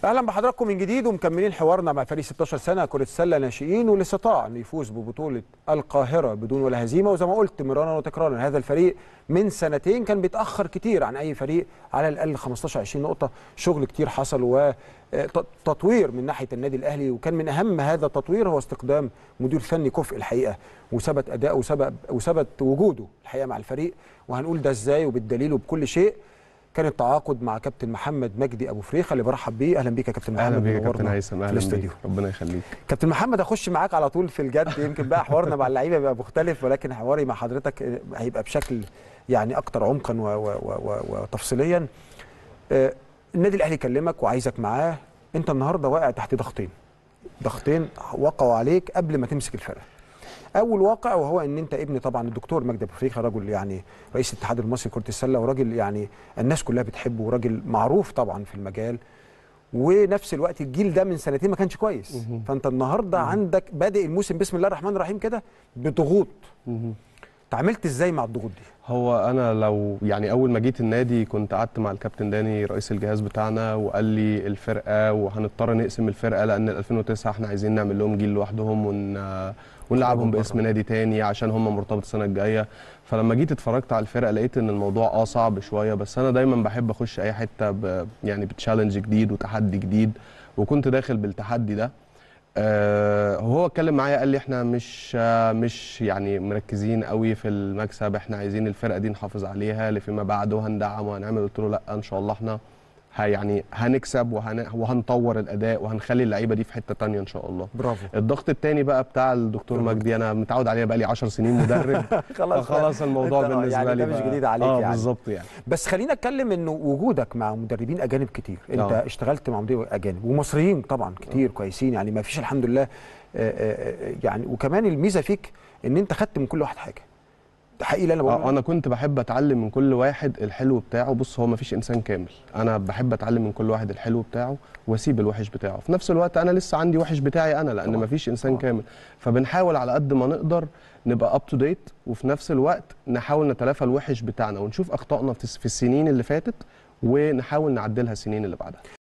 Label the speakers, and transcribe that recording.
Speaker 1: اهلا بحضراتكم من جديد ومكملين حوارنا مع فريق 16 سنه كره السله ناشئين واللي استطاع انه يفوز ببطوله القاهره بدون ولا هزيمه وزي ما قلت مرارا وتكرارا هذا الفريق من سنتين كان بيتاخر كتير عن اي فريق على الاقل 15 20 نقطه شغل كتير حصل وتطوير من ناحيه النادي الاهلي وكان من اهم هذا التطوير هو استقدام مدير فني كفء الحقيقه وثبت اداؤه وثبت وثبت وجوده الحقيقه مع الفريق وهنقول ده ازاي وبالدليل وبكل شيء كان التعاقد مع كابتن محمد مجدي ابو فريخه اللي برحب بيه اهلا بيك يا كابتن محمد
Speaker 2: اهلا بيك يا كابتن
Speaker 1: منورنا
Speaker 2: هيثم
Speaker 1: في
Speaker 2: اهلا
Speaker 1: الاستوديو
Speaker 2: بيك ربنا يخليك
Speaker 1: كابتن محمد اخش معاك على طول في الجد يمكن بقى حوارنا مع اللعيبه بيبقى مختلف ولكن حواري مع حضرتك هيبقى بشكل يعني اكتر عمقا و- و- و- و- وتفصيليا آه، النادي الاهلي كلمك وعايزك معاه انت النهارده واقع تحت ضغطين ضغطين وقعوا عليك قبل ما تمسك الفرقه اول واقع وهو ان انت ابن طبعا الدكتور مجدي ابو فريخه رجل يعني رئيس الاتحاد المصري لكره السله وراجل يعني الناس كلها بتحبه وراجل معروف طبعا في المجال ونفس الوقت الجيل ده من سنتين ما كانش كويس
Speaker 2: مهم.
Speaker 1: فانت النهارده عندك بادئ الموسم بسم الله الرحمن الرحيم كده بضغوط تعاملت ازاي مع الضغوط دي
Speaker 2: هو انا لو يعني اول ما جيت النادي كنت قعدت مع الكابتن داني رئيس الجهاز بتاعنا وقال لي الفرقه وهنضطر نقسم الفرقه لان ال 2009 احنا عايزين نعمل لهم جيل لوحدهم ون ونلعبهم
Speaker 1: بره.
Speaker 2: باسم نادي تاني عشان هم مرتبط السنه الجايه فلما جيت اتفرجت على الفرقه لقيت ان الموضوع اه صعب شويه بس انا دايما بحب اخش اي حته ب يعني بتشالنج جديد وتحدي جديد وكنت داخل بالتحدي ده آه هو اتكلم معايا قال لي احنا مش آه مش يعني مركزين قوي في المكسب احنا عايزين الفرقه دي نحافظ عليها لفيما بعد وهندعم وهنعمل قلت له لا ان شاء الله احنا ه- يعني هنكسب وهن وهنطور الاداء وهنخلي اللعيبه دي في حته تانية ان شاء الله
Speaker 1: برافو
Speaker 2: الضغط التاني بقى بتاع الدكتور مجدي انا متعود عليه بقى لي 10 سنين مدرب فخلاص الموضوع
Speaker 1: أنت- آه،
Speaker 2: بالنسبه
Speaker 1: يعني
Speaker 2: لي
Speaker 1: ده مش
Speaker 2: بقى-
Speaker 1: جديد عليك
Speaker 2: اه
Speaker 1: يعني.
Speaker 2: بالظبط يعني
Speaker 1: بس خلينا اتكلم انه وجودك مع مدربين اجانب كتير انت
Speaker 2: آه.
Speaker 1: اشتغلت مع مدربين اجانب ومصريين طبعا كتير كويسين يعني ما فيش الحمد لله آه، آه، آه، يعني وكمان الميزه فيك ان انت خدت من كل واحد حاجه ده حقيقي اللي انا
Speaker 2: اه
Speaker 1: بقوله
Speaker 2: انا كنت بحب اتعلم من كل واحد الحلو بتاعه بص هو مفيش انسان كامل انا بحب اتعلم من كل واحد الحلو بتاعه واسيب الوحش بتاعه في نفس الوقت انا لسه عندي وحش بتاعي انا لان
Speaker 1: طبعاً.
Speaker 2: مفيش انسان
Speaker 1: طبعاً.
Speaker 2: كامل فبنحاول على قد ما نقدر نبقى اب تو ديت وفي نفس الوقت نحاول نتلافى الوحش بتاعنا ونشوف اخطائنا في في السنين اللي فاتت ونحاول نعدلها السنين اللي بعدها